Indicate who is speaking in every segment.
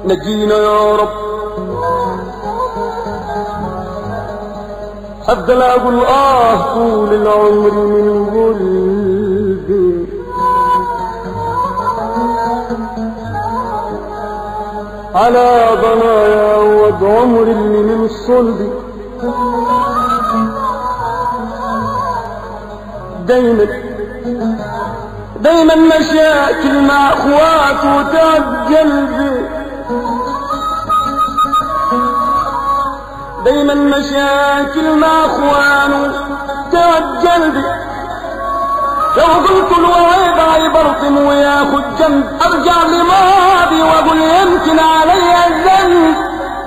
Speaker 1: نجينا يا رب أفضل أقول آه طول العمر من قلبي على ضنايا وض عمر اللي من صلبي دايما دايما مشاكل مع اخوات وتعب قلبي دايما مشاكل مع اخوان وتعب قلبي لو قلت الوعيد هيبرطم وياخد جنب ارجع لماضي واقول يمكن علي الذنب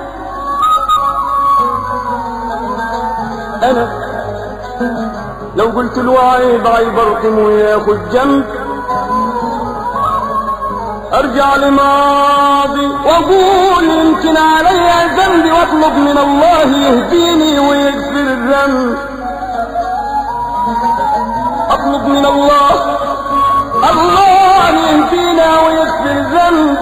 Speaker 1: انا لو قلت الوعيد هيبرطم وياخد جنب ارجع لماضي واقول يمكن علي ذنبي واطلب من الله يهديني ويغفر الذنب اطلب من الله الله يهدينا ويغفر الذنب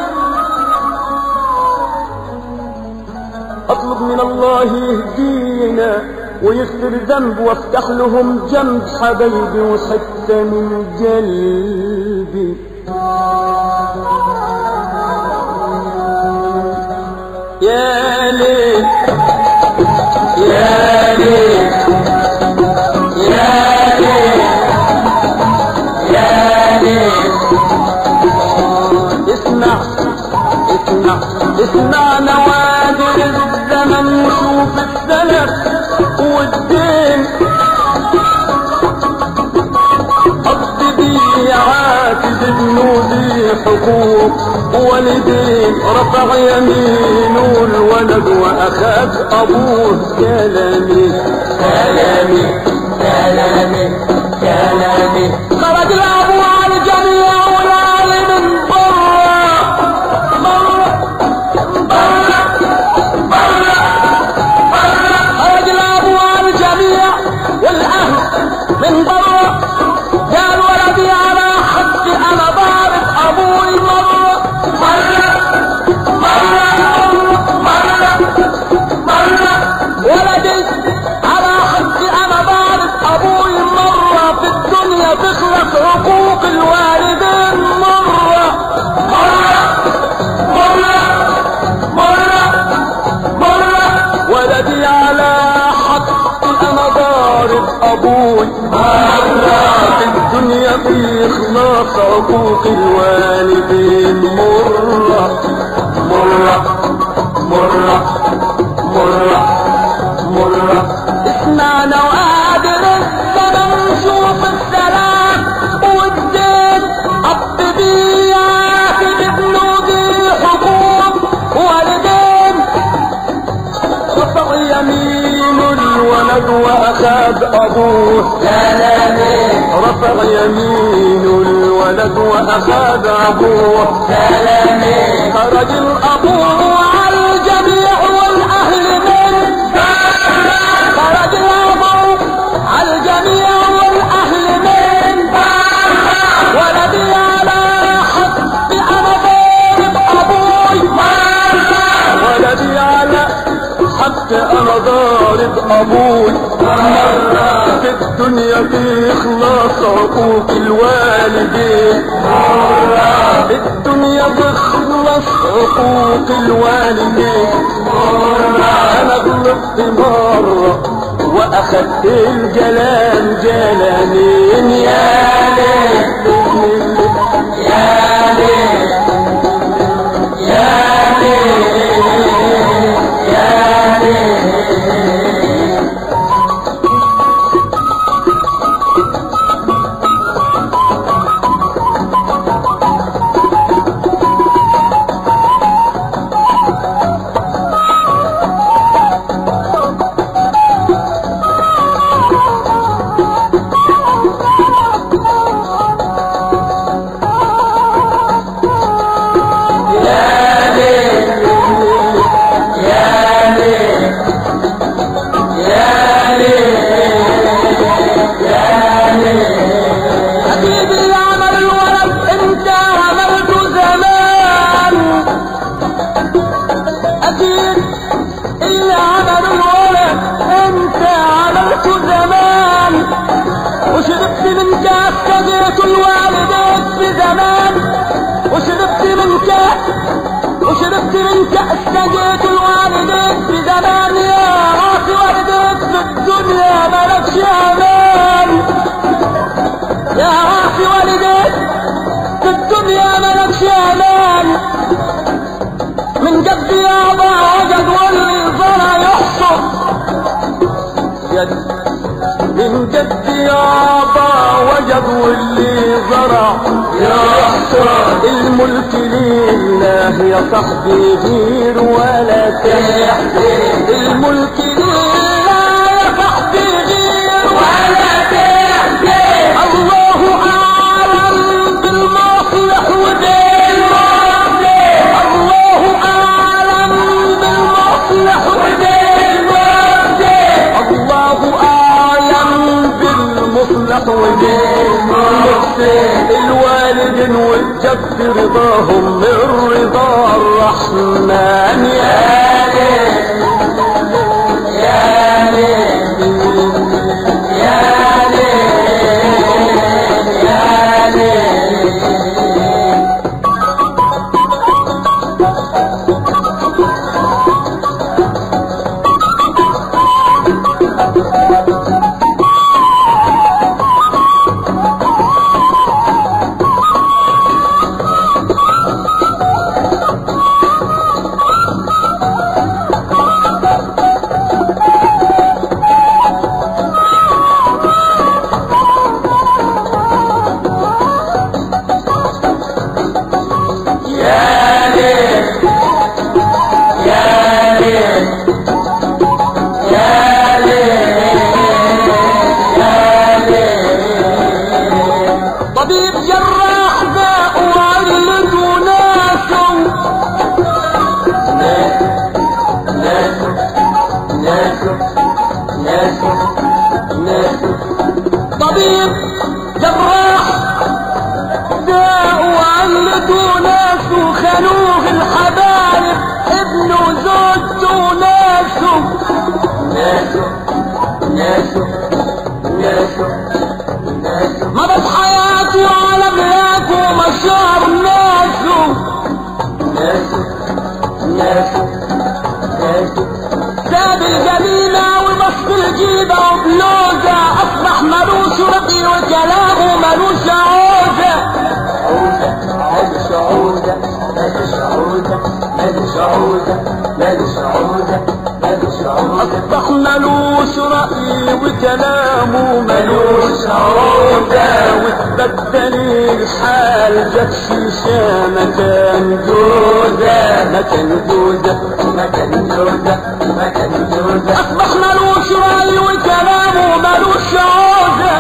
Speaker 1: اطلب من الله يهدينا ويغفر ذنب وافتح لهم جنب حبايبي وحتى من قلبي يا ليل يا ليل يا ليل يا ليل اسمع اسمع اسمع نوادر الزمن شوف السلف والدين قصد بي عاتب ذنوبي حقوق والدين رفع يمينه الولد واخذ ابوه كلامي كلامي كلامي كلامي خرج الابو على الجميع والعالم من برا برا برا برا خرج الابو على الجميع والاهل من برا قال ولدي على حد انا ضارب ابوي مره مره مره مره مره ولدي على حد انا ضارب ابوي مره في الدنيا تخلص حقوق الوالدين مره مره مره مره مرة ولدي على حق انا ضارب ابوي مرة في الدنيا في اخلاص حقوق الوالدين مرة مرة مرة مرة مرة اسمع نوادر الزمن شوف السلام والدين اب بيات بذنوبي حقوق والدين رفع يمين الولد واخذ ابوه كلامي رفع يمين الولد واخذ ابوه كلامي خرج الابو على الجميع والاهل من خرج الابو على الجميع والاهل من ولدي على حق انا ضارب ابوي ولدي على حتى انا ضارب ابوي مرة في الدنيا في اخلاص حقوق الوالدين مرة في الدنيا بخلص حقوق الوالدين مرة انا غلطت مرة واخدت الجلال جلالين يا ليل يا ليل يا ليل يا ليل
Speaker 2: كتر انت استجيت الوالدين في زمان يا راسي والديك في الدنيا ملكش امان يا راسي والديك في الدنيا ملكش امان من جد يابا وجد واللي ظل يحصر
Speaker 1: جد من جد يابا وجد واللي زرع يحصر الملك لله يا صاحبي غير ولا تحزن
Speaker 2: الملك لله يا صاحبي غير ولا تحزن الله اعلم بالمصلح وبالمصلح الله اعلم بالمصلح وبالمصلح
Speaker 1: الله اعلم بالمصلح وبالمحسن الوالد والجد رضاهم من رضا الرحمن يا ليل يا ليل يا ليل يا ليل يا ليل يا ليل يا ليل يا ليل
Speaker 2: طبيب جراح ذا وعلد وناسه
Speaker 1: ناسه ناسه ناسه ناسه
Speaker 2: طبيب جراح داء وعلته ناسه خانوه الحبايب ابنه وزوجته ناسه
Speaker 1: ناسه ناسه ناسه ناسه
Speaker 2: مضت حياته على ملاكه ومشار ناسه
Speaker 1: ناسه ناسه ناسه
Speaker 2: ساب الجميلة وبص الجيبة وبلوزة أصبح ملوش رقي وكلامه ملوش عوزة
Speaker 1: عودة مالش عودة مالش عودة مالش عودة مالش عودة مالش عودة
Speaker 2: أصبح ملوش رأي وكلامه
Speaker 1: ملوش عودة
Speaker 2: وتبدل الحال جت شيشة مكان
Speaker 1: جودة
Speaker 2: مكان جوزة
Speaker 1: مكان جودة مكان جودة
Speaker 2: أصبح ملوش رأي وكلامه ملوش عوزة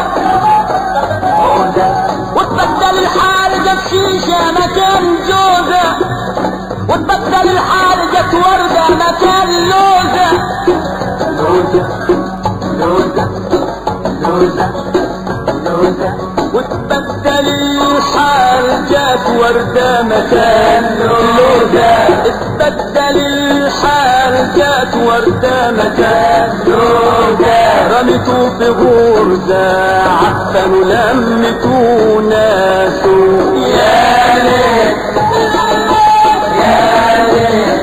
Speaker 1: عودة
Speaker 2: وتبدل الحال جت شيشة مكان جوزة وتبدل الحال جت وردة مكان لوزة
Speaker 1: لوزة لوزة لوزة لوزة
Speaker 2: وتبدل الحال جات وردة مكان
Speaker 1: لوزة
Speaker 2: اتبدل الحال جات وردة مكان
Speaker 1: لوزة
Speaker 2: رميته في غرزة عفن ولمته ناسه
Speaker 1: يا ليل يا ليل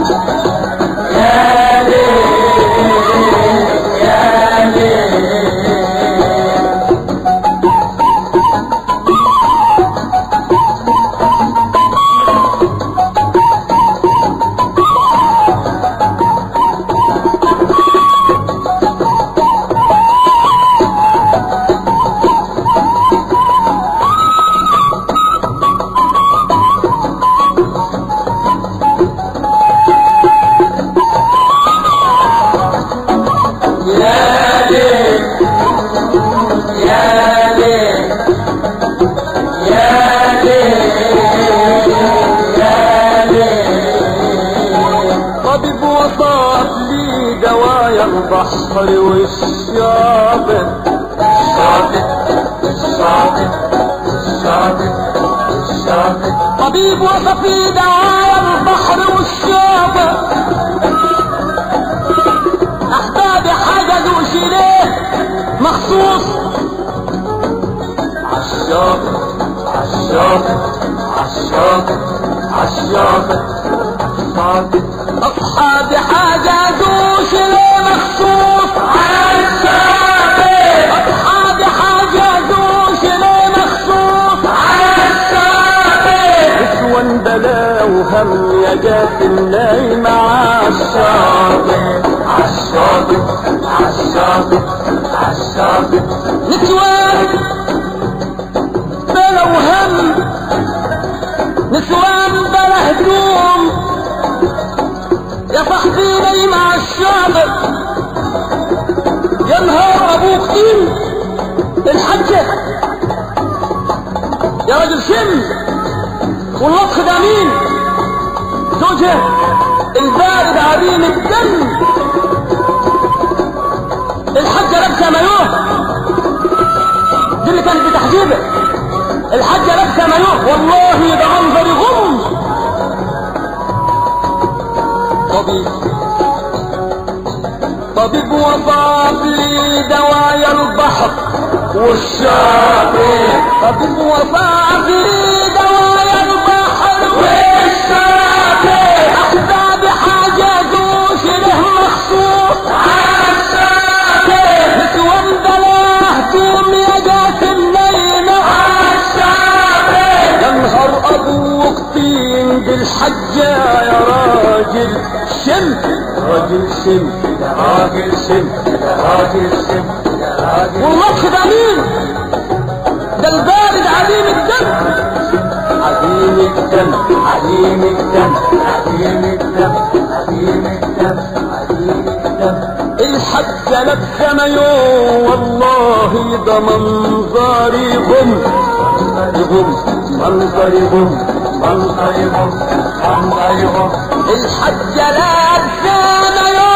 Speaker 1: يا ليل يا ليل يا ليل يا ليل يا ليل يا ليل
Speaker 2: طبيب وصف لي دوايا البحر والشاطئ
Speaker 1: الشاطئ الشاطئ الشاطئ الشاطئ
Speaker 2: طبيب وصف لي دوايا البحر والشاطئ احبابي حجزوا شيليه مخصوص
Speaker 1: عالشاطئ عالشاطئ عالشاطئ عالشاطئ الشاطئ
Speaker 2: اصحابي حجزوش ليه مخصوص
Speaker 1: على الشاطئ
Speaker 2: اصحابي حجزوش ليه مخصوص
Speaker 1: على الشاطئ
Speaker 2: نسوان بلا وهم يا جاسم نايم عالشاطئ
Speaker 1: عالشاطئ عالشاطئ عالشاطئ
Speaker 2: نسوان بلا وهم نسوان بلا هدوم يا صاحبي نايم عالشاطئ يا نهار ابوك طين الحجة يا راجل شم واللطخ ده مين زوجها البارد عديم الدم الحجة لابسة مايوه دي اللي كانت بتحجيبه الحجة لابسة مايوه والله ده منظر يغم طبيب طبيب وصف لي دوايا البحر والشاطئ طبيب وصف لي دوايا البحر والشاطئ احبابي حجزوش له مخصوص
Speaker 1: على الشاطئ
Speaker 2: نسوان بلا هدوم يا جاسم نايمة
Speaker 1: على الشاطئ
Speaker 2: يا نهار ابوك طين بالحجة يا راجل شم راجل شم
Speaker 1: يا راجل سم يا راجل سم يا راجل
Speaker 2: والماتش ده مين ده البارد عديم الدم
Speaker 1: عديم الدم عديم الدم عديم الدم عديم الدم عديم الدم
Speaker 2: الحجة لابسة مايو والله ده منظر يغم يغم منظر يغم
Speaker 1: منظر يغم منظر يغم
Speaker 2: الحجة لابسة مايو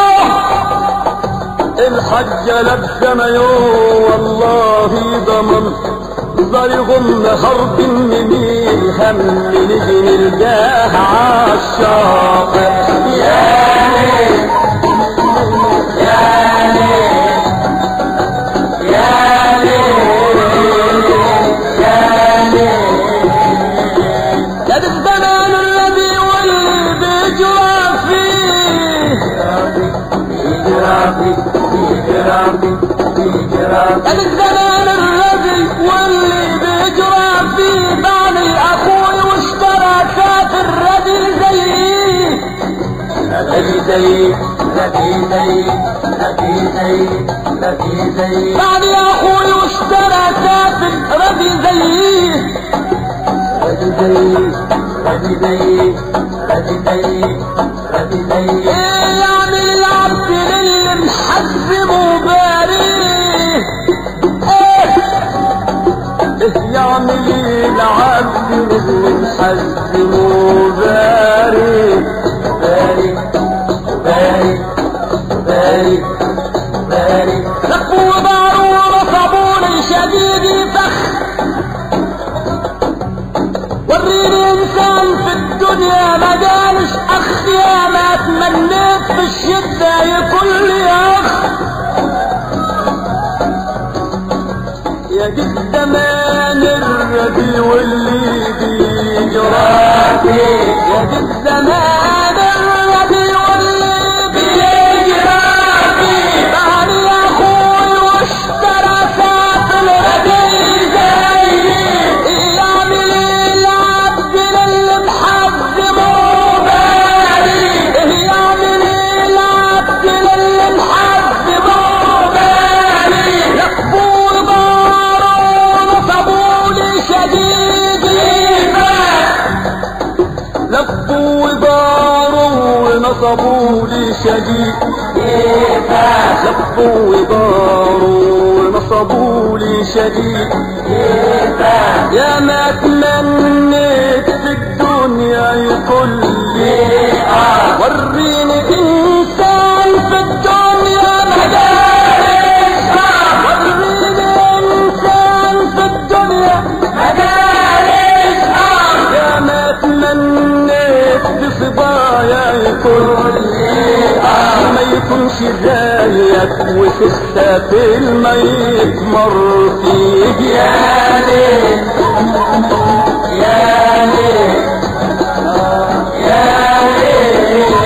Speaker 2: الحجة لابسة مايو والله ده منظر يغم حرب النميل هم نجي نلقاها عالشاطئ يا ليل
Speaker 1: يا ليل يا ليل يا ليل
Speaker 2: يا ده الزمان الذي واللي بيجرى فيه
Speaker 1: إجرابي إجرابي إجرابي
Speaker 2: يا ده الزمان الذي واللي بيجرى فيه بعد اخوي واشترى سافر ردي زيي
Speaker 1: الذي زي الذي زي الذي زي الذي زي
Speaker 2: بعد اخوي واشترى سافر ردي زيي
Speaker 1: الذي زي الذي زي الذي زي الذي زي
Speaker 2: ايه يعمل العبد للي محزم وباريه ايه ايه يعمل العبد للي محزم وباريه
Speaker 1: بارك بارك بارك بارك
Speaker 2: لفوا وضعوا ونصبوني شديد فخ وريني انسان في الدنيا ما جالش اخ يا ما تمنيت في الشدة يكون لي اخ يا دي الزمان الردي واللي بيجرى يا دي الزمان الردي واللي بيجرى بعد يا اخوي واشترى سافل ردي زي يعمل العبد للي محزم وبالي يعمل العبد للي محزم وبالي لفوا داروا نصبوا لي شديد لفوا وداروا ونصبوا لي شديد لفوا وداروا ونصبوا لي شديد يا ما تمنيت في الدنيا يكون لي وريني انسان في الدنيا مدارس وريني انسان في الدنيا مدارس يا ما تمنيت بصبايا يكون لي ما يكونش زيك وتخسف الميت مر فيك يا ليل
Speaker 1: يا ليل يا ليل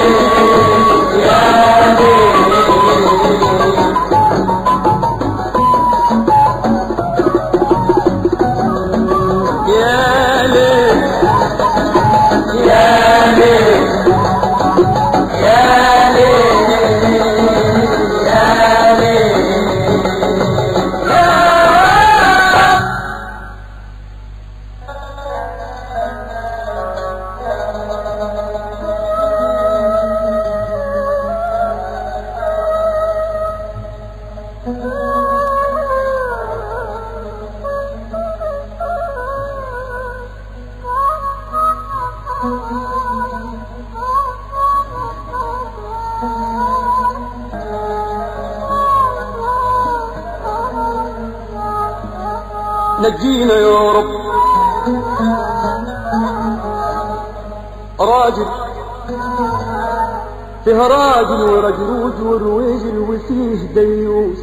Speaker 1: نجينا يا رب راجل فيها راجل ورجروج ورويجل وفيه ديوس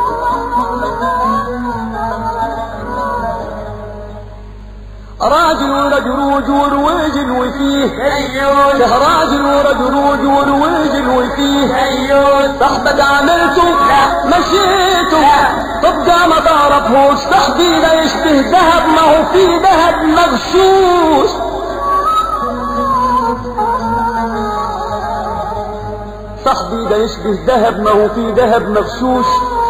Speaker 1: راجل ورجروج ورويجل وفيه فيه راجل ورجروج ورويجل وفيه صاحبك عملته مشيته تبقى ما تعرفهوش صاحبي ده يشبه ذهب ما هو فيه ذهب مغشوش صاحبي ده يشبه ذهب ما هو فيه ذهب مغشوش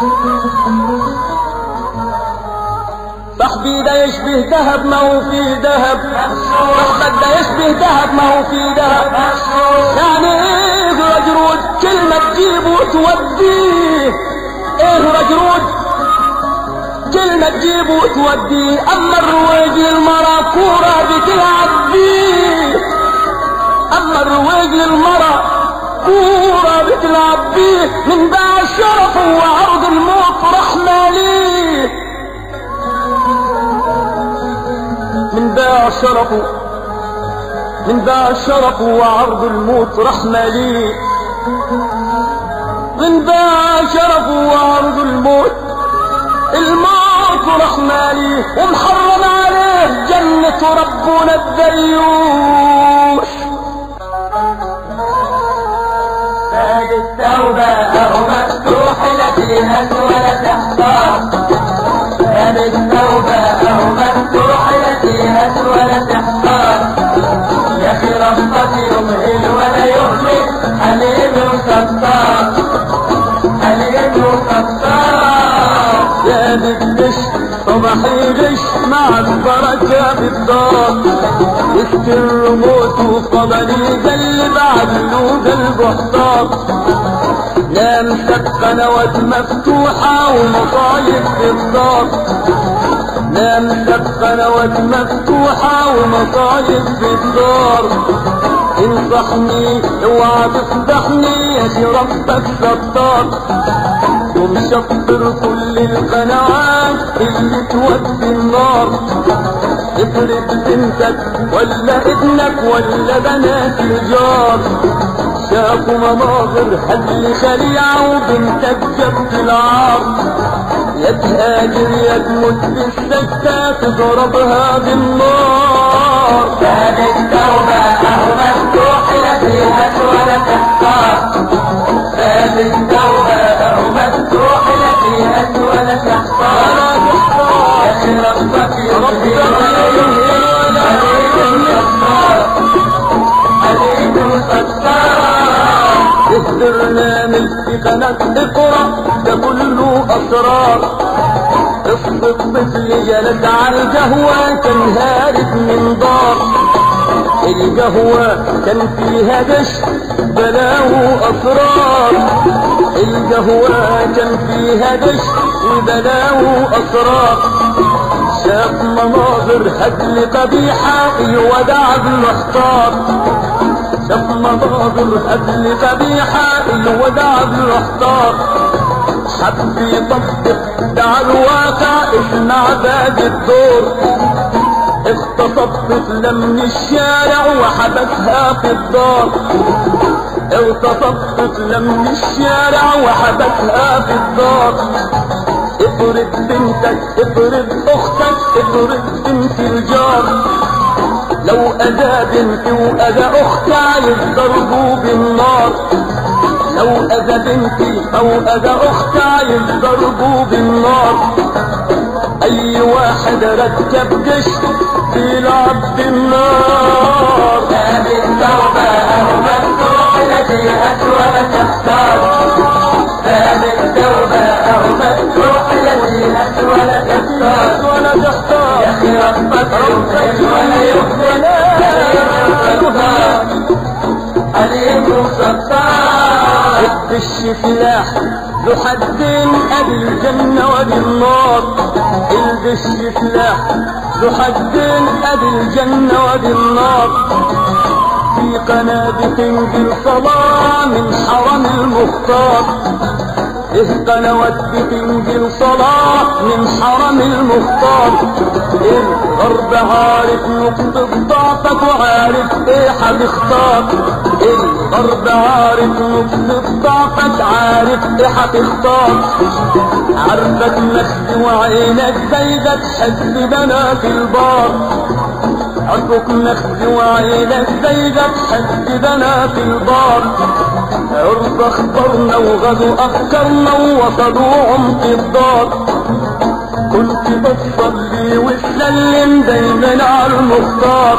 Speaker 1: صاحبي ده يشبه ذهب ما هو فيه ذهب صاحبك ده يشبه ذهب ما هو فيه ذهب يعني ايه رجرود كلمة تجيبه وتوديه ايه رجرود كلمة تجيبه وتوديه اما الرويج المرا كورة بتلعب بيه اما الرويج المرا كورة بتلعب بيه من باع شرفه وعرض الموت رحمة ليه من باع شرفه من باع شرفه وعرض الموت رحمة ليه من باع شرفه وعرض الموت الموت رحمة ليه ومحرم عليه جنة ربنا الديوس
Speaker 2: باب التوبة أهو مفتوح لا فيها ولا تحتار باب التوبة أهو مفتوح لا فيها ولا تحتار يا أخي ربك يمهل ولا يهمل حليم وستار حليم وستار
Speaker 1: يا بتدش صباحي غش مع البركة بالدار وسط الرموت وقبلي قلب عدلو قلب احتار نام قنوات مفتوحة ومصايب في الدار نام قنوات مفتوحة ومصايب في الدار انصحني اوعى تفضحني يا شي ربك ستار ومشفر كل القناعات اللي تودي النار افرض بنتك ولا ابنك ولا بنات الجار شافوا مناظر هدل شريعة وبنتك جبت العار يا تهاجر يا تموت بالسكتة تضربها بالنار
Speaker 2: باب التوبة أهو مفتوح لا فيها ولا تحتار باب التوبة أهو مفتوح لا فيها ولا تحتار يا أخي ربك يمهل ولا يهمل حليم وستار حليم وستار
Speaker 1: البرنامج في قناة اقرأ ده كله أسرار قصة طفل جلس على القهوة كان هارب من دار القهوة كان فيها دش بلاه أسرار القهوة كان فيها دش وبلاه أسرار شاف مناظر هدل قبيحة الوداع المحتار شاف مناظر هدل قبيحة الوداع المحتار حب يطبق دع الواقع اسمع باقي الدور اغتصب طفلة من الشارع وحبسها في الدار اغتصب طفلة من الشارع وحبسها في الدار افرض بنتك افرض اختك افرض بنت الجار لو اذى بنتي واذى اختي عايز ضربه بالنار لو اذى بنتي او اذى اختي عايز ضربه بالنار اي واحد ركب جش بيلعب بالنار
Speaker 2: باب التوبة أهو مفتوح لا فيها ولا تحتار باب التوبة أهو مفتوح لا فيها ولا تحتار
Speaker 1: ولا تحتار
Speaker 2: يا أخي ربك يمهل ولا يهمل حليم وستار
Speaker 1: الدش سلاح ذو حدين ادي الجنة وادي النار الدش سلاح ذو حدين ادي الجنة وادي النار في قناة تنزل صلاة من حرم المختار ايه قنوات بتنزل صلاة من حرم المختار الغرب عارف نقطة ضعفك وعارف ايه هتختار الغرب عارف نقطة ضعفك عارف ايه هتختار عارفك نفسي وعينك زيك تحس بنات البار عرفك نفسي وعينك زيك تحس بنات البار عرف اخبرنا وغدوا افكارنا ووصلوا عمق الدار كنت بتصلي وتسلم دايما على المختار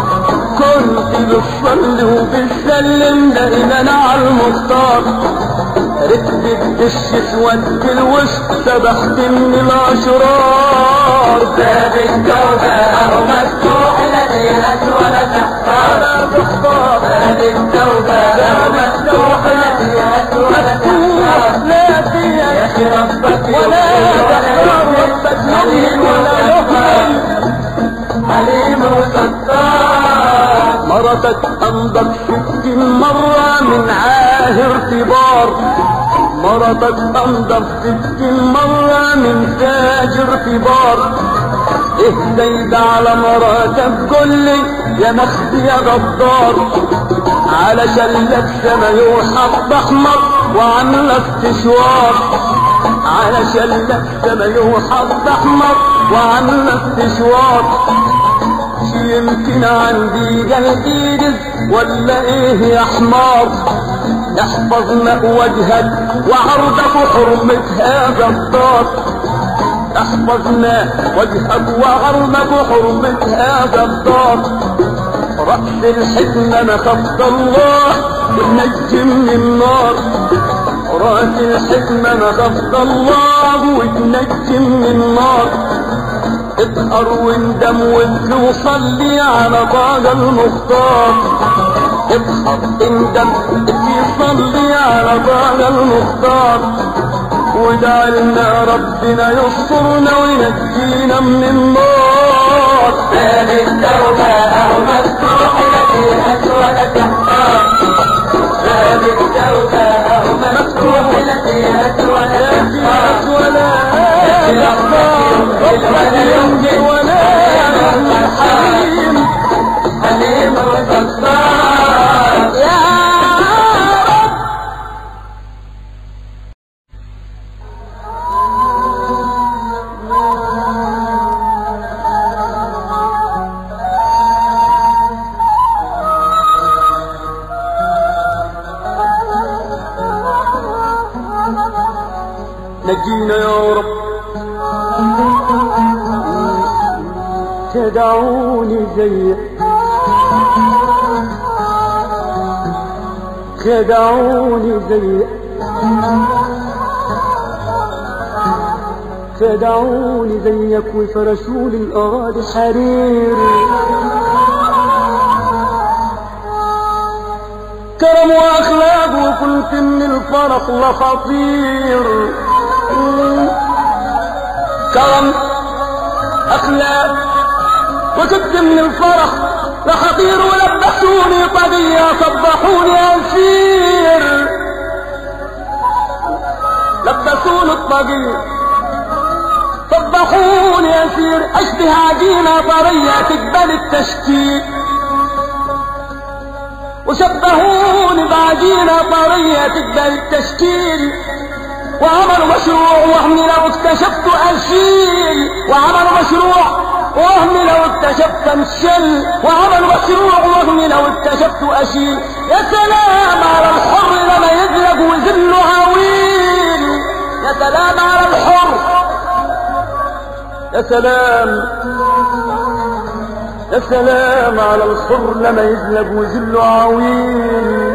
Speaker 1: كنت بتصلي وبتسلم دايما على المختار ركبت بالش سود الوش سبحت من الاشرار
Speaker 2: باب التوبة أهو مفتوح لدينا ولا تختار باب التوبة أهو مفتوح لدينا ولا تختار
Speaker 1: لا فيها
Speaker 2: يا أخي ربك
Speaker 1: ولا تختار ربك يمين ولا يهمل
Speaker 2: حليم وستار
Speaker 1: مرتك انضف ستين مرة من عاهر كبار مرتك انضف ستين مرة من تاجر كبار ايه زايد على مراتك كلي يا مخفي يا غدار علشان لابسه مايو حط احمر وعامله استشوار علشان لابسه مايو حط احمر وعامله استشوار شي يمكن عندي قلبي ولا ايه يا حمار احفظ ماء وجهك وعرضك وحرمة هذا الدار احفظ ماء وجهك وعرضك وحرمة هذا الدار رأس الحكمة مخافة الله تنجي من النار رأس الحكمة مخافة الله وتنجي من النار اطهر واندم وابكي وصلي على طه المختار اطهر اندم ابكي صلي على طه المختار ودع لنا ربنا يسترنا وينجينا من النار
Speaker 2: باب التوبة أهو مفتوح لدينا ولا تختار باب التوبة أهو مفتوح لدينا ولا تختار
Speaker 1: ولا ربك ينجي ولا حليم
Speaker 2: حليم وستار
Speaker 1: يا رب نجينا يا رب تدعوني زيك خدعوني زيك خدعوني زيك وفرشولي الأراضي حرير كرم وأخلاق وكنت من الفرح لخطير كرم أخلاق وكنت من الفرح لخطير ولبسوني طاقية صبحوني أسير لبسوني الطاقية صبحوني أسير أشبه عجينة طرية تقبل التشكيل وشبهوني بعجينة طرية تقبل التشكيل وعملوا مشروع وهمي لو اكتشفت أشيل وعملوا مشروع وهمي لو اكتشفت انشل وعملوا مشروع وهمي لو اكتشفت أشيل يا سلام على الحر لما يزلق ويذل عويل يا سلام على الحر يا سلام يا سلام على الحر لما يزلق ويذل عويل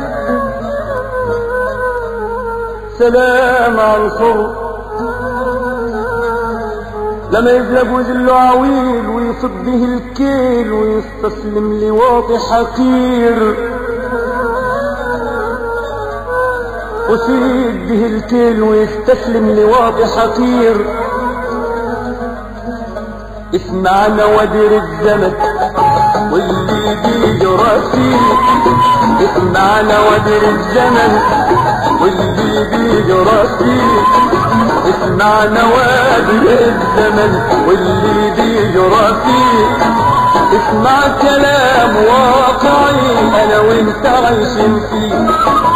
Speaker 1: سلام على الحر لما يزلق ويذل عويل ويصب به الكيل ويستسلم لواطي حقير ويصيد به الكيل ويستسلم لواطي حقير اسمعنا ودر الزمن واللي بيجرى فيه اسمعنا ودر الزمن واللي بيجرى فيه اسمع نوادي الزمن واللي بيجرى فيه اسمع كلام واقعي انا وانت عايشين فيه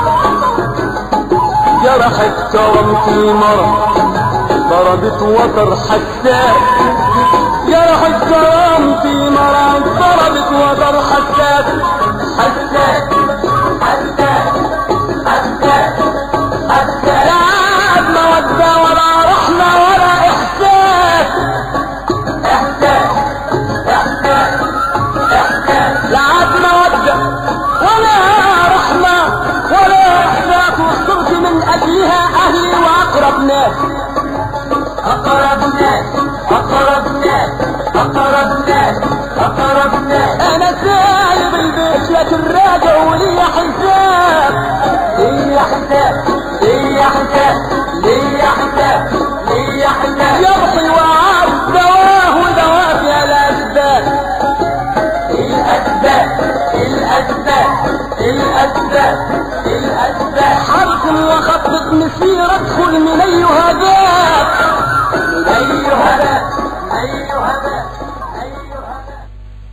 Speaker 1: جرحت كرمتي مرة ضربت وتر حساس جرحت كرامتي مرة ضربت وتر حساس حساس حساس حساس حساس لا عاد مودة ولا رحمة ولا إحساس إحساس إحساس إحساس لا عاد مودة ولا رحمة ولا إحساس وصرت من أجلها أهلي وأقرب ناس
Speaker 2: أقرب ناس أقرب ناس أقرب ناس أقرب ناس
Speaker 1: أنا سايب البيت لكن راجع ولي حساب
Speaker 2: ليا حساب ليا حساب ليا حساب ليا حساب
Speaker 1: يبقي وعاد دواه ودواه يا الأسباب
Speaker 2: الأسباب الأسباب الأسباب الأسباب
Speaker 1: حركم وخطط مسير ادخل من أيها باب
Speaker 2: أيها ذا أيها ذا أيها ذا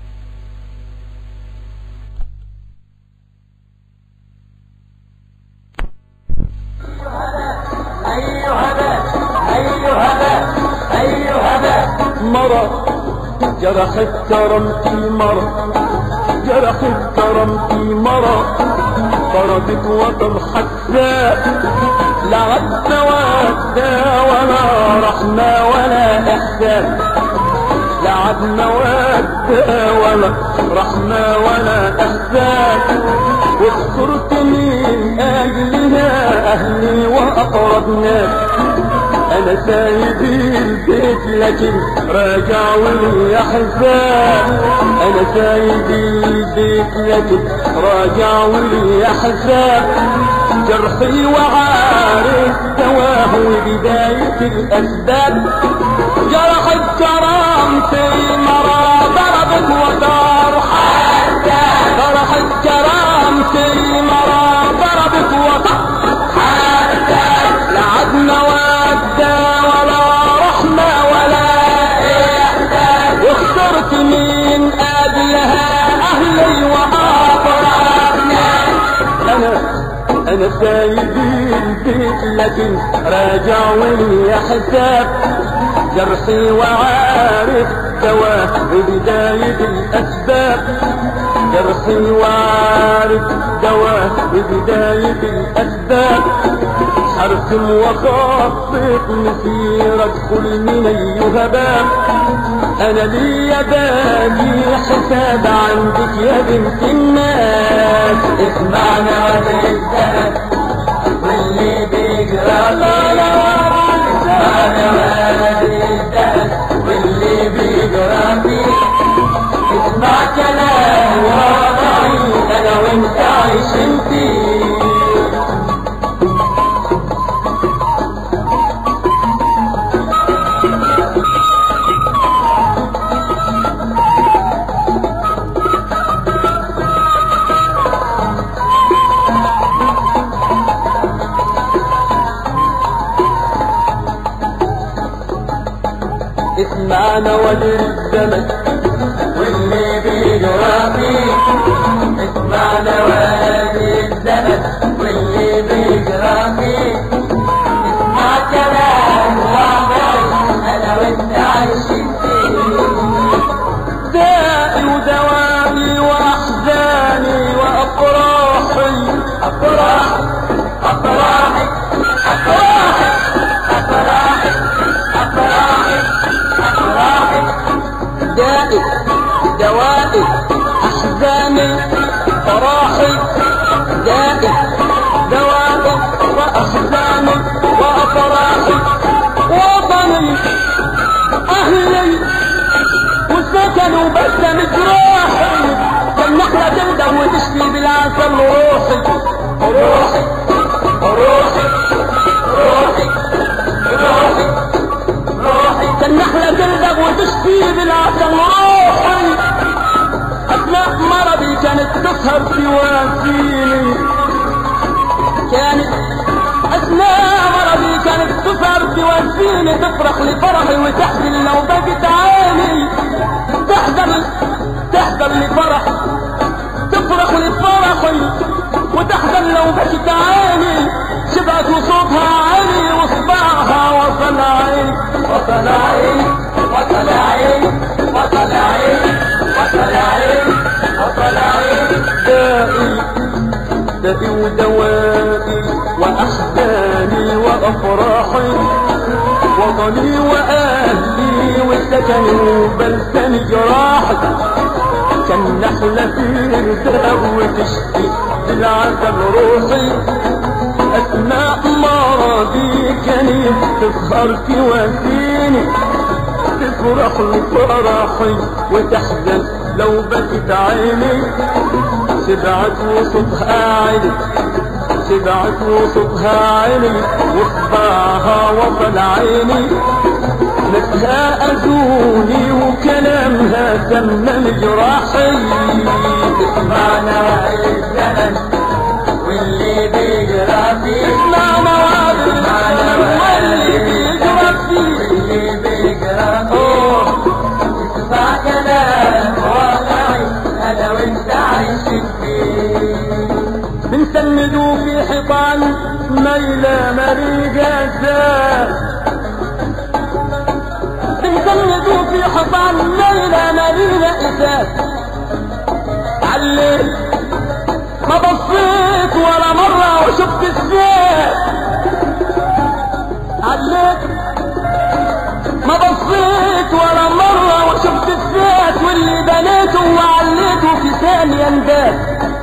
Speaker 2: أيها ذا أيها ذا أيها ذا
Speaker 1: مرة جرحت كرمتي مرة جرحت كرمتي مرة ضربت وطن حساء لا عد ودا ولا رحمة ولا إحسان لا عد ودا ولا رحمة ولا إحسان واخترت من أجلها أهلي وأقرب ناس انا سايب البيت لكن راجع ولي حساب انا سايب البيت لكن راجع ولي حساب جرحي وعارف دواه وبداية الاسباب جرحت كرامتي مرة ضربت ودار حتى جرحت كرامتي مرة ضربت ودار لا عدنا ودا ولا رحمة ولا إحسان واخترت من أجلها أهلي وأقربنا أنا أنا سايب البيت لكن راجع ولي حساب جرحي وعارف دواه ببداية الأسباب جرحي وعارف دواه ببداية الأسباب حركم وخطط مسير ادخل من أيها باب أنا لي بالي حساب عندك يا بنت الناس
Speaker 2: اسمعنا وادي الزمن واللي بيجرى فيه اسمعنا وادي الزمن واللي بيجرى فيه اسمع كلام واقعي انا وانت عايشين فيه
Speaker 1: اسمعنا ولي الزمن
Speaker 2: واللي بيجرى فيه اسمعنا وادي الزمن واللي بيجرى فيه اسمع كلام واقعي انا وانت عايشين فيه
Speaker 1: دائي ودوائي وأحزاني وأفراحي
Speaker 2: أفراحي أفراحي أفراحي أفراحي أفراحي أفراحي
Speaker 1: دائي دوائي أحزاني فراحي دائي دوائي وأحزاني وأفراحي وطني أهلي وسكنوا بس مجراحي النحلة تندم وتشفي بالعسل روحي
Speaker 2: روحي روحي روحي روحي روحي
Speaker 1: النحلة تندم وتشفي بالعسل روحي أثناء مرضي كانت تسهر تواسيني كانت أثناء لفرحي وتحزن لو بقت عيني تحزن تحزن لفرحي تفرح لفرحي وتحزن لو بكت عيني شبعت وصوتها عيني وصباعها وصل عيني
Speaker 2: وصل عيني وصل عيني وصل عيني وصل عيني وصل عيني
Speaker 1: دائي دائي ودوائي وأحزاني وأفراحي وطني وأهلي وسكني وبلسني جراحي كان نحلة في رداء وتشكي بالعذاب روحي أسماء مرضي كانت تسهر تواسيني تفرح لفرحي وتحزن لو بكت عيني شبعت وصفها عيني شبعت وصفها عيني وصباعها وصل عيني نفسها أذوني وكلامها سمم جراحي
Speaker 2: معنا الزمن واللي بيجرى فيه
Speaker 1: اسمعنا وعد واللي بيجرى فيه
Speaker 2: واللي بيجرى فيه
Speaker 1: أوه.
Speaker 2: اسمع كلام واقعي انا وانت عايشين فيه
Speaker 1: بنسندوا في حيطان ميلة مريقة زاد بنسندوا في حيطان ميلة مليلة إساس عليت ما بصيت ولا مرة وشفت الزيت عليت ما بصيت ولا مرة وشفت الزيت واللي بنيته وعليته في ثانية انداس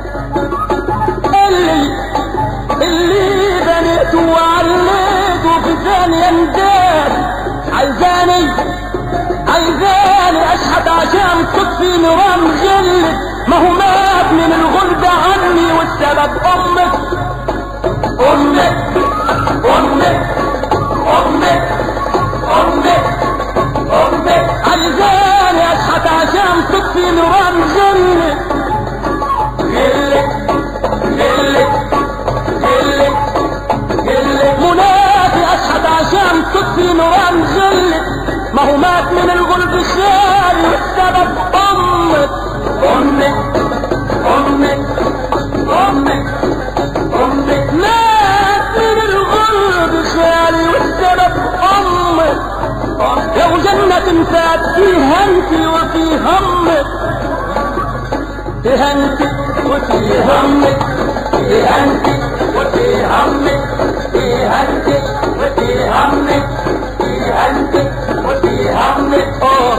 Speaker 1: اللي اللي بنيته وعليته في ثانية انداس عايزاني عايزاني اشحت عشان تطفي نيران غلك ما هو مات من الغلب عني والسبب امك
Speaker 2: امك امك امك امك امك
Speaker 1: عايزاني اشحت عشان تطفي نيران غلك
Speaker 2: غلك غلك غلك غلك
Speaker 1: منافي اشحت عشان تطفي نيران غلك ما هو مات من الغلب خالي والسبب امك
Speaker 2: امك امك امك امك
Speaker 1: مات من الغلب خالي والسبب امك لو جنة فات فيها انت وفي همك تهنتك وفي همك
Speaker 2: في هنتك وفي همك في هنتك وفي همك في هنتك وفي همك
Speaker 1: اه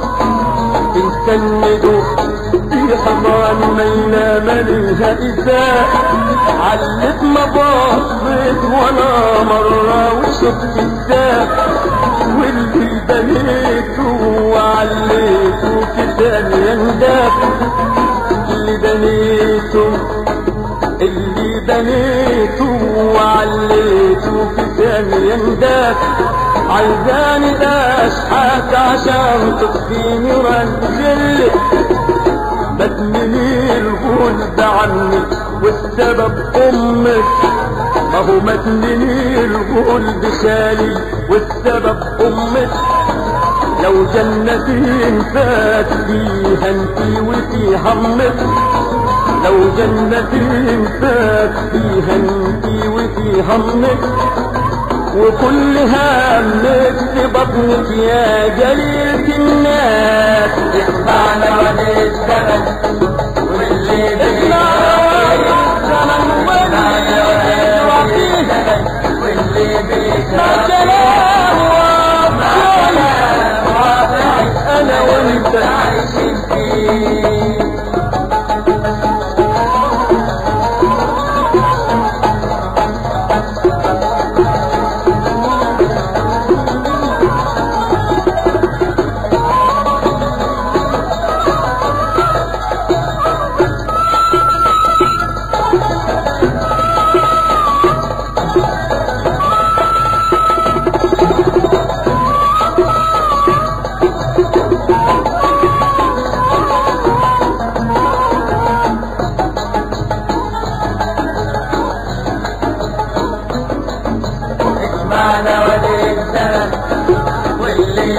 Speaker 1: بنسندوا في حضان مينا مليها إساء علت ما بصيت ولا مرة وشفت الساق واللي بنيته وعليته في ثانية انداك اللي بنيته اللي بنيته وعليته في ثانية انداك عايزاني اشحت عشان تطفي نيران غلي بدمني الغلب عني والسبب امك ما هو مدمني الغلب خالي والسبب امك لو جنتين فات فيها انتي وفي همك لو جنتين فات فيها انتي وفي همك وكل همك في بطنك يا جليلة الناس
Speaker 2: اسمعنا ولي الزمن واللي بيجرى
Speaker 1: الزمن واللي
Speaker 2: الزمن واللي بيجرى
Speaker 1: كلام واقعي
Speaker 2: واقعي
Speaker 1: انا وانت
Speaker 2: عايشين فيه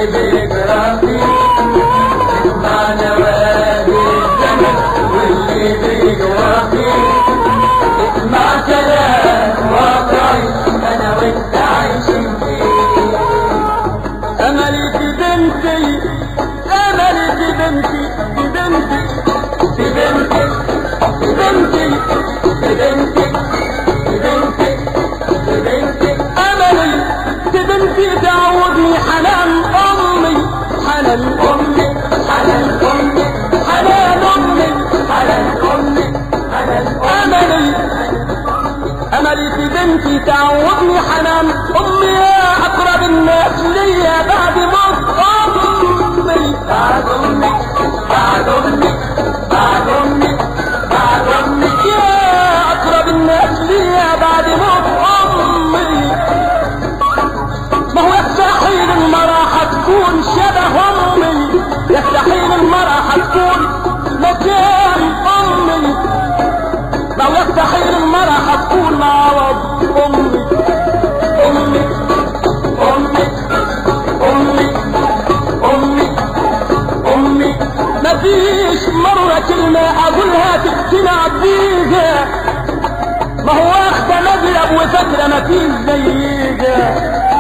Speaker 2: واللي بيجرى فيه اسمع نوادي الزمن واللي بيجرى فيه اسمع كلام واقعي انا وانت عايشين فيه
Speaker 1: املي في بنتي املي في بنتي في بنتي
Speaker 2: في بنتك في بنتك في بنتك في بنتك في بنتك
Speaker 1: املي في بنتي تعودني حنان امي حنان
Speaker 2: امي حنان امي
Speaker 1: حنان امي
Speaker 2: حنان امي حنان
Speaker 1: املي املي في بنتي تعودني حنان امي يا اقرب الناس ليا بعد موت امي
Speaker 2: بعد امي بعد امي بعد امي بعد امي
Speaker 1: يا اقرب الناس ليا بعد موت امي ما هو يستحيل المرأة حتكون شبه امي يستحيل المرأة حتكون مكان امي ما هو يستحيل المرأة حتكون معوض امي
Speaker 2: امي امي امي امي امي
Speaker 1: مفيش مرة كلمة اقولها تقتنع بيها ما هو واخدة مقلب وفاكرة مفيش زيها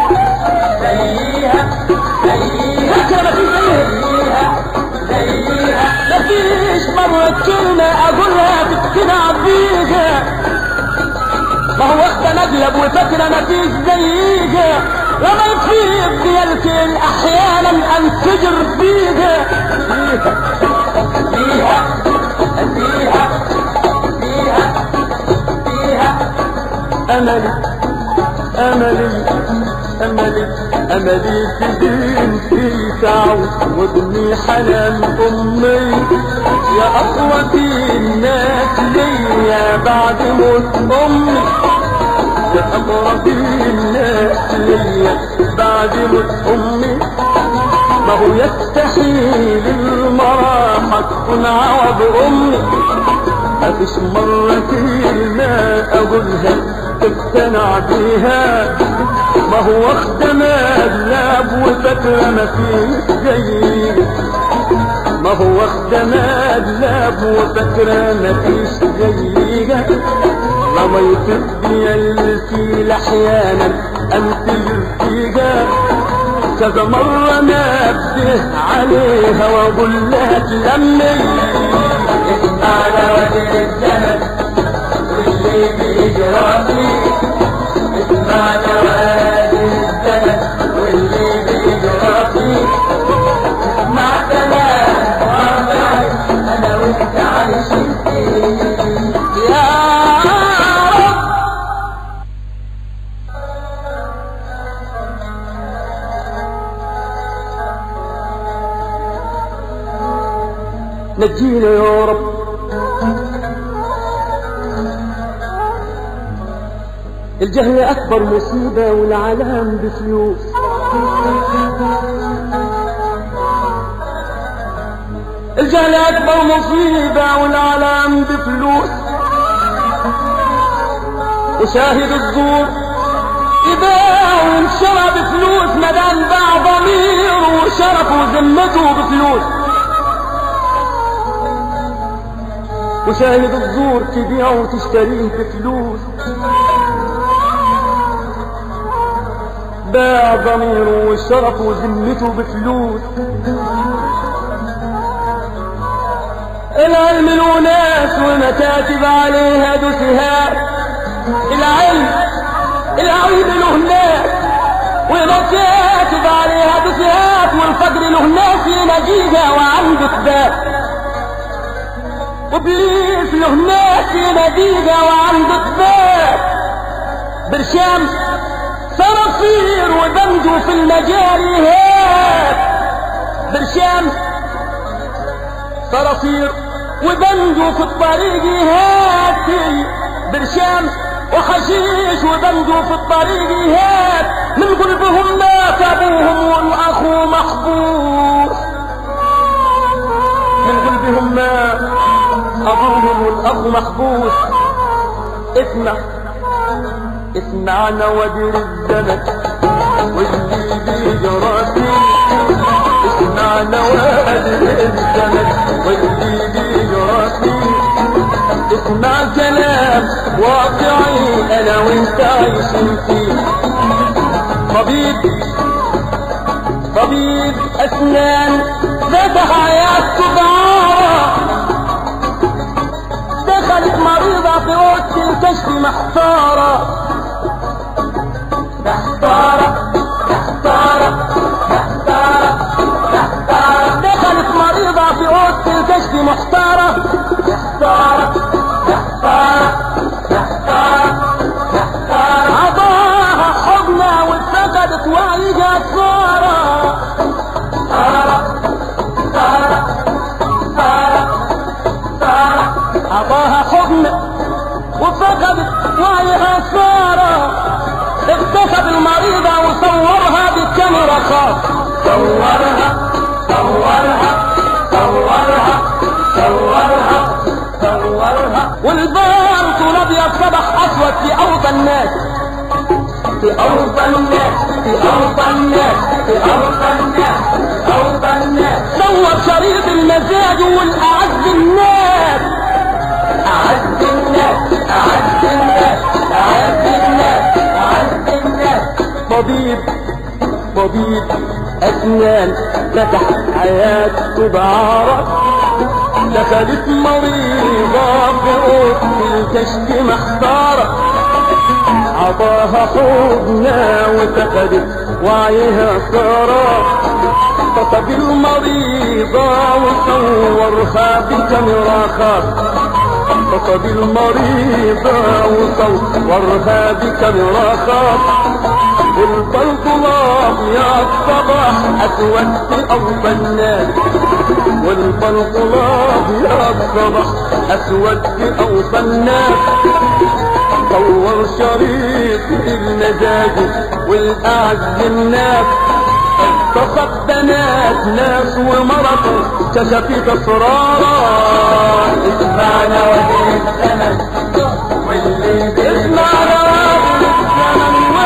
Speaker 2: زيها زيها
Speaker 1: فاكرة مفيش زيها
Speaker 2: زيها زيها
Speaker 1: مفيش مرة كلمة أقولها تقتنع بيها ما هو واخدة مقلب وفاكرة مفيش زيها لما يفيد خيالتين أحيانا أنفجر فيها
Speaker 2: فيها فيها فيها فيها فيها
Speaker 1: أملي أملي أملي أملي في بنتي تعودني حنان أمي يا أقوى الناس ليا بعد موت أمي يا أقرب الناس ليا بعد موت أمي ما هو يستحيل المرأة تكون عوض أمي مفيش مرة كلمة أقولها تقتنع بيها ما هو واخدة مقلب وفاكرة مفيش زيها ما هو واخدة مقلب وفاكرة مفيش زيها لما يطب يلفي أحيانا أنفجر فيها كذا مرة نبه عليها وأقول لها تلمي
Speaker 2: اسمع نوادي الزمن واللي بيجرى فيه اسمع نوادي الزمن واللي بيجرى فيه اسمع كلام واقعي انا وانت عايشين فيه
Speaker 1: يا رب نجينا يا رب الجهل أكبر مصيبة والعالم بفلوس الجهل أكبر مصيبة والعالم بفلوس وشاهد الزور يباع وانشرى بفلوس مدام باع ضميره وشرفه وذمته بفلوس وشاهد الزور تبيعه وتشتريه بفلوس باع ضميره وشرفه وذمته بفلوس العلم له ناس ومكاتب عليها دسهات العلم العلم له ناس ومكاتب عليها دسهات والفقر له ناس ينجيها وعنده كتاب وابليس له ناس يناديها وعنده كتاب برشام صراصير ودمجوا في المجاريهات برشام صراصير ودمجوا في الطريق هاتي برشام وحشيش ودمجوا في الطريق هات من قلبهم مات ابوهم والاخو محبوس من قلبهم مات ابوهم والاخ محبوس اسمع اسمعنا ودير الزمن واللي بيجرى فيه اسمعنا وادي الزمن واللي بيجرى فيه اسمع كلام واقعي انا وانت عايشين فيه طبيب طبيب اسنان فتح عيادته بعارة دخلت مريضة في اوضة الكشف محتارة محتارة محتارة محتارة محتارة دخلت مريضة في اوضة الكشف محتارة محتارة محتارة محتارة محتارة عطاها حضنة واتفقدت وعيها صارة صارة صارة صارة صارة عطاها حضنة وفقدت وعيها صارة اغتصب المريضة وصورها بالكاميرا خاص صورها صورها صورها صورها صورها والبار الابيض صبح اسود في اوطى الناس في اوطى الناس في اوطى الناس في اوطى الناس في اوطى الناس صور شريط المزاج والاعز الناس اعز الناس اعز الناس اعز الناس اعز الناس طبيب طبيب اسنان فتح حياته بعرف دخلت مريضة في أوضة الكشف محتارة عطاها حضنا وفقدت وعيها صارا خطب المريضة وصورها بكاميرا خاص خطب المريضة وصورها بكاميرا خاص والبلطلاب يا الصباح أسود في أرض الناس والبلطلاب يا الصباح أسود في أرض الناس صور شريط المزاج والأعز الناس اغتصب بنات ناس ومرض كشفت اسرارا اسمعنا وهي الزمن واللي اسمعنا وهي الزمن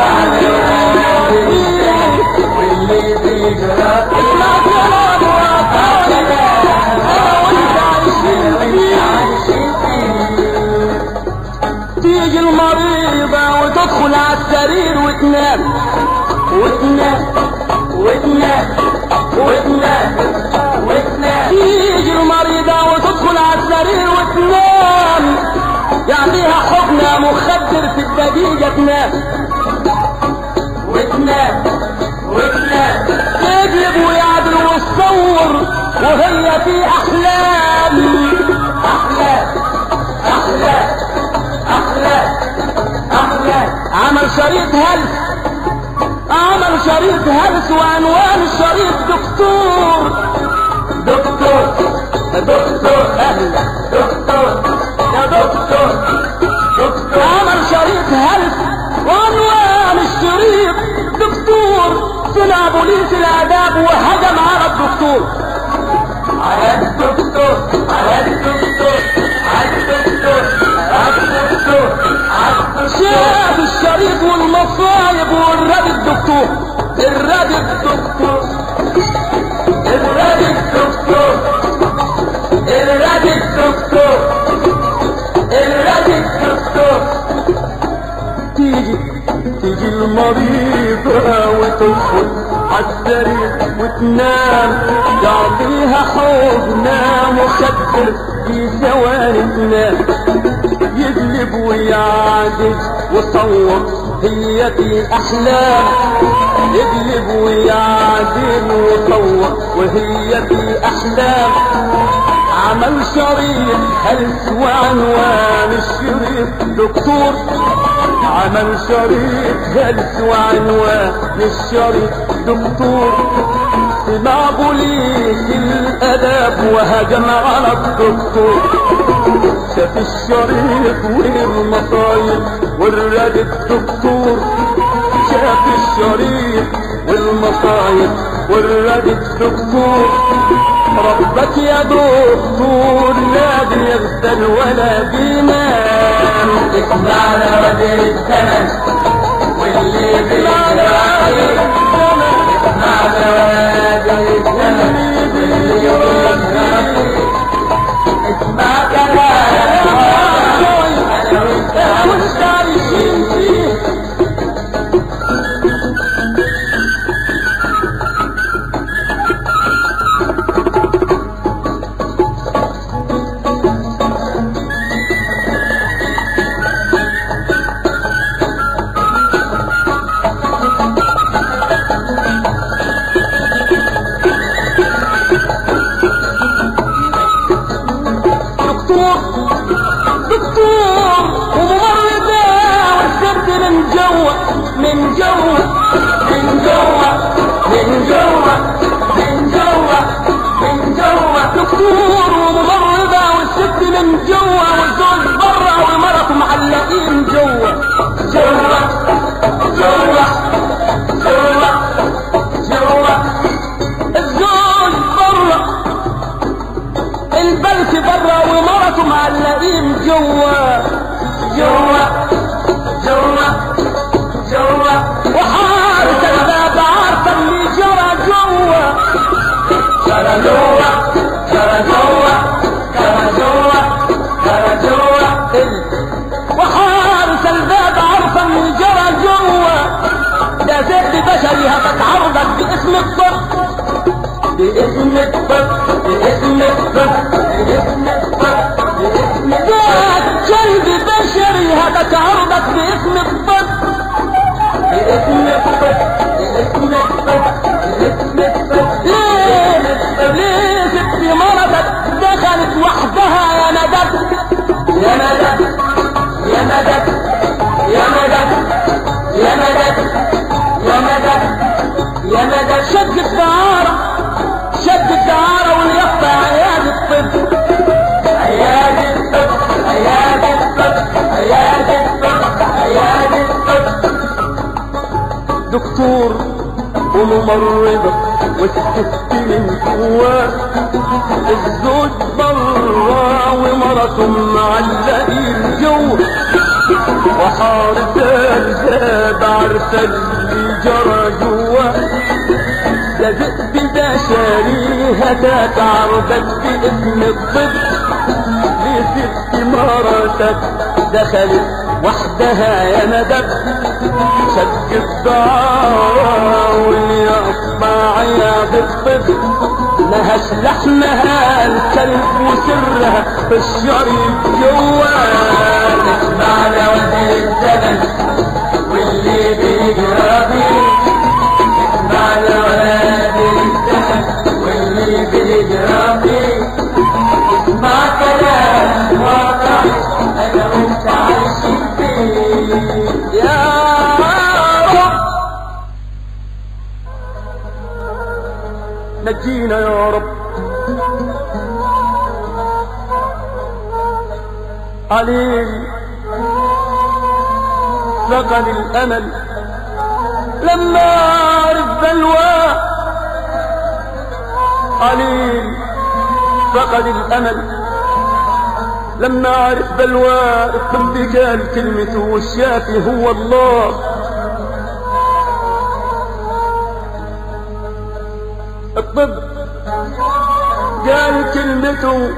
Speaker 1: واللي بيجرى اسمع كلام واقعنا وانت عايشين فيه تيجي المريضة وتدخل على السرير وتنام وتنام وتنام وتنام وتنام تيجي المريضة وتدخل على السرير وتنام يعطيها حضنة مخدر في الدقيقة تنام وتنام وتنام تجلب ويعدل وتصور وهي في أحلام أحلام أحلام أحلام أحلام عمل شريط هلس عمل شريط هلس وعنوان الشريط دكتور دكتور دكتور أهلا دكتور يا دكتور دكتور عمل شريط هلس وعنوان الشريط دكتور طلع بوليس الآداب وهجم على الدكتور على الدكتور على الدكتور على الدكتور على الدكتور شاف الشريط والمصايب والرد الدكتور الرد الدكتور الرد الدكتور الرد الدكتور الرد الدكتور تيجي تيجي المريضة وتدخل عالسرير وتنام يعطيها حضنة مخدر في ثواني تنام يقلب ويعدل وصور هي في أحلام يقلب ويعدل وصور وهي في أحلام عمل شريط هلس وعنوان الشريط دكتور عمل شريط هلس وعنوان الشريط دكتور سمع بوليس الاداب وهجم على الدكتور شاف الشريط والمصايب والرد الدكتور شاف الشريط والمصايب والرد الدكتور ربك يا دكتور لا بيغسل ولا بينام
Speaker 2: اسمعنا ودير الزمن واللي بيجرى اسمعنا ودير الزمن
Speaker 1: مرضك باسم الطب
Speaker 2: باسم الطب باسم الطب باسم الطب
Speaker 1: ليه ليه ست مرضك دخلت وحدها يا ندب
Speaker 2: يا مدد يا مدد يا مدد يا مدد يا مدد يا مدد
Speaker 1: شد الدعارة شد الدعارة واليافطة عياد الطب
Speaker 2: عياد الطب عياد الطب عياد الطب عياد الطب
Speaker 1: دكتور وممرضة والست من جواه الزوج برا ومرته معلقين جوه وحارة الزاد عارفة اللي جرى جواه ده ذئب ده شاريها ده تعرضك باسم الطب لست مرتك دخلت وحدها يا ندب شد الدار واليقطع عياد الطفل نهش لحمها الكلب وسرها في الشريط جوال
Speaker 2: اسمعنا وزير الزمن واللي بيجرى بيه اسمعنا وزير الزمن واللي بيجرى بيه اسمع كلام واقعي انا وانت عايشين فيه
Speaker 1: يا رب نجينا يا رب عليل فقد الامل لما عرف بلواه عليل فقد الامل لما عرف بلوى الطب قال كلمته والشافي هو الله الطب قال كلمته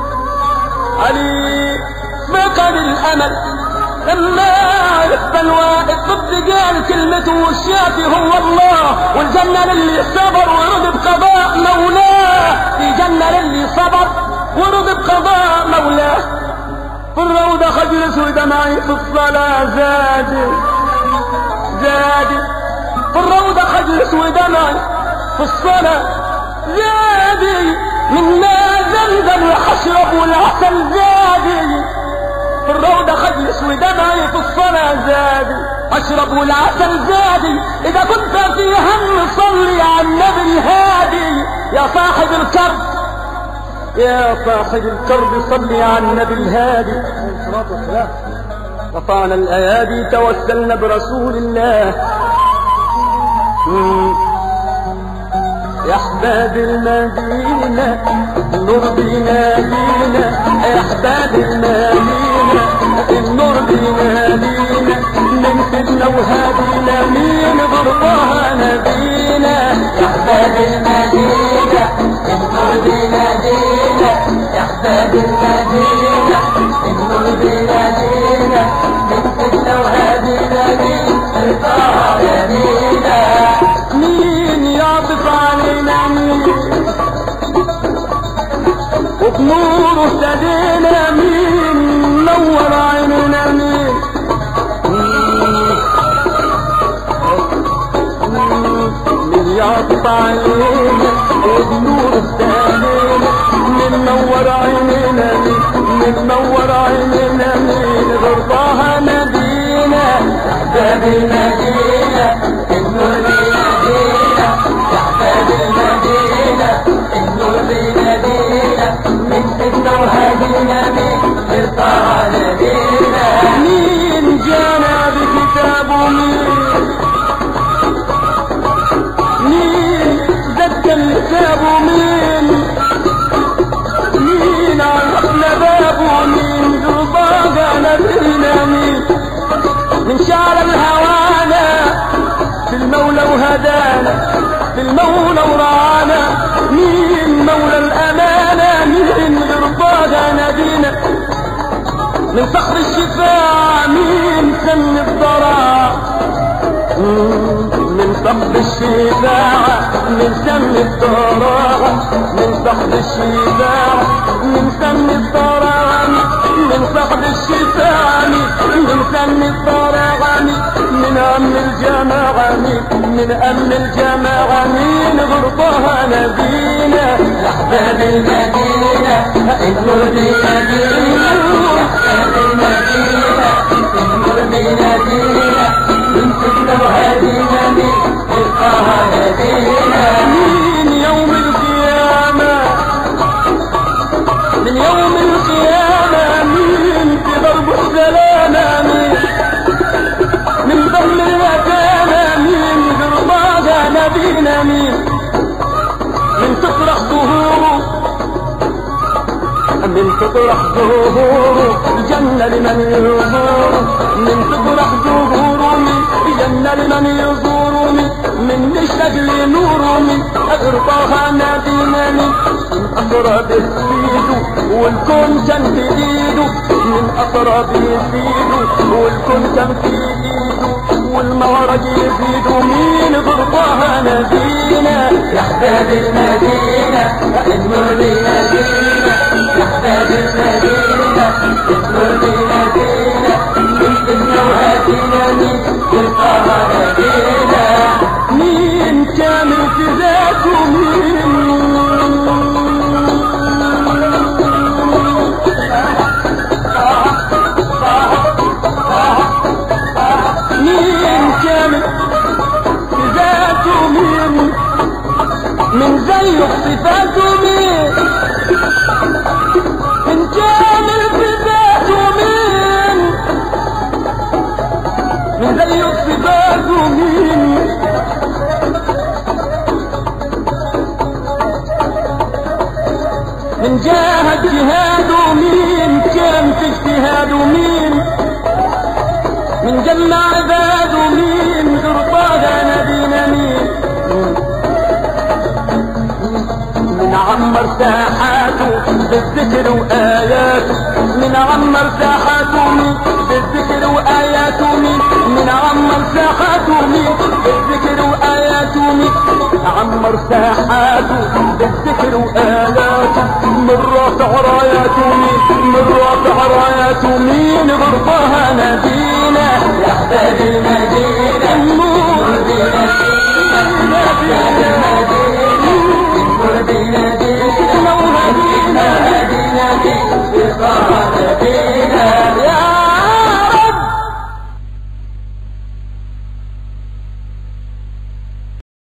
Speaker 1: علي فقد الامل لما عرف بلوى الطب قال كلمته والشافي هو الله والجنة للي صبر ورضي بقضاء مولاه في جنة للي صبر ورضي بقضاء مولاه في الروضة خجل سود معي في الصلاة زادي زادي في الروضة خجل سود معي في الصلاة زادي من ماء زمزم وحشرب والعسل زادي في الروضة خجل سود معي في الصلاة زادي اشرب والعسل زادي اذا كنت في هم صلي على النبي الهادي يا صاحب الكرب يا صاحب الكرب صل على النبي الهادي رفعنا الايادي توسلنا برسول الله مم. يا احباب المدينة النور بينادينا يا احباب المدينة النور بينادينا من سيدنا وهادينا مين غربها نبينا
Speaker 2: يا احباب المدينة النور بينادينا يا احباب المدينة النور بينادينا من سيدنا وهادينا مين ارفع يمينا
Speaker 1: مين يعطف علينا مين وبنوره اهتدينا مين نور عيننا مين من يعطف علينا وبنوره اهتدينا من نور عيننا مين من نور عيننا مين غربها نبينا
Speaker 2: احباب المدينة النور بينادينا يا احباب المدينة النور بينادينا من سيدنا وهادينا مين ارفع نبينا
Speaker 1: مين جانا بكتابه مين مين زد كتابه مين مين عرفنا بابه مين قربانا نبينا مين من شعر الهوانا في المولى وهدانا في المولى ورعانا مين مولى الأمانة مين غربانا نبينا من صخر الشفاعة مين سن الضراع من صخر الشفاعة من سن الضراع من صخر الشفاعة من سن الضراع من صخر الشفاعة من فن الطراغمي من أم الجماعة مين من أم الجماعة مين غربها نبينا
Speaker 2: أحباب المدينة النور بمدينة أحباب المدينة النور بمدينة من فتنة وهدينا من تلقاها نبينا
Speaker 1: مين يوم القيامة من يوم القيامة مين في ضرب السلامة مين من ضم المكانة مين غربها نبينا مين من تطرح ظهوره من تطرح ظهوره الجنة لمن يزور من تطرح ظهوره من الجنة لمن يزور من من نشرق لنور من أغرقها نبينا من من أقرب يزيد والكون كان في إيده من أقرب يزيد والكون كان في إيده والمهرج يزيد مين غربها نبينا
Speaker 2: يا أحباب المدينة النور بمدينة يا أحباب المدينة النور بمدينة من فتنة وهدينا من تلقاها نبينا
Speaker 1: مين كامل في ذاته مين مين كامل في ذاته مين من زيه صفاته مين من كامل في ذاته مين من زيه صفاته مين من جاهد جهاده مين كان في اجتهاده مين من جمع عباده مين غرباها نبينا مين من عمر ساحاته بالذكر وآياته من عمر ساحاته مين بالذكر وآياته مين من عمر ساحاته مين بالذكر وآياته مين عمر ساحاته بالذكر وآياته من رافع راياته مين من رافع راياته مين غربها نبينا
Speaker 2: يا أحباب المدينة
Speaker 1: النور
Speaker 2: النور بمدينة
Speaker 1: لو هدينا
Speaker 2: مدينة تلقاها